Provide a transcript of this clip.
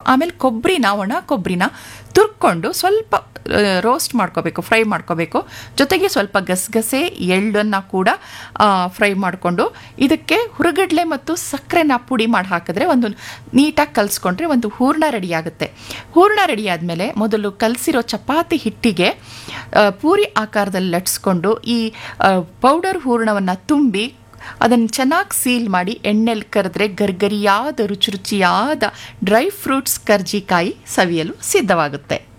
ಆಮೇಲೆ ಕೊಬ್ಬರಿನ ಒಣ ಕೊಬ್ಬರಿನ ತುರ್ಕೊಂಡು ಸ್ವಲ್ಪ ರೋಸ್ಟ್ ಮಾಡ್ಕೋಬೇಕು ಫ್ರೈ ಮಾಡ್ಕೋಬೇಕು ಜೊತೆಗೆ ಸ್ವಲ್ಪ ಗಸಗಸೆ ಎಳ್ಳನ್ನು ಕೂಡ ಫ್ರೈ ಮಾಡಿಕೊಂಡು ಇದಕ್ಕೆ ಹುರಗಡ್ಲೆ ಮತ್ತು ಸಕ್ಕರೆನ ಪುಡಿ ಮಾಡಿ ಹಾಕಿದ್ರೆ ಒಂದು ನೀಟಾಗಿ ಕಲಿಸ್ಕೊಂಡ್ರೆ ಒಂದು ಹೂರ್ಣ ರೆಡಿ ಆಗುತ್ತೆ ಹೂರ್ಣ ರೆಡಿ ಆದಮೇಲೆ ಮೊದಲು ಕಲಸಿರೋ ಚಪಾತಿ ಹಿಟ್ಟಿಗೆ ಆ, ಪೂರಿ ಆಕಾರದಲ್ಲಿ ಲಟ್ಸ್ಕೊಂಡು ಈ ಪೌಡರ್ ಹೂರ್ಣವನ್ನು ತುಂಬಿ ಅದನ್ನು ಚೆನ್ನಾಗಿ ಸೀಲ್ ಮಾಡಿ ಎಣ್ಣೆಲಿ ಕರೆದ್ರೆ ಗರ್ಗರಿಯಾದ ರುಚಿ ರುಚಿಯಾದ ಡ್ರೈ ಫ್ರೂಟ್ಸ್ ಕರ್ಜಿಕಾಯಿ ಸವಿಯಲು ಸಿದ್ಧವಾಗುತ್ತೆ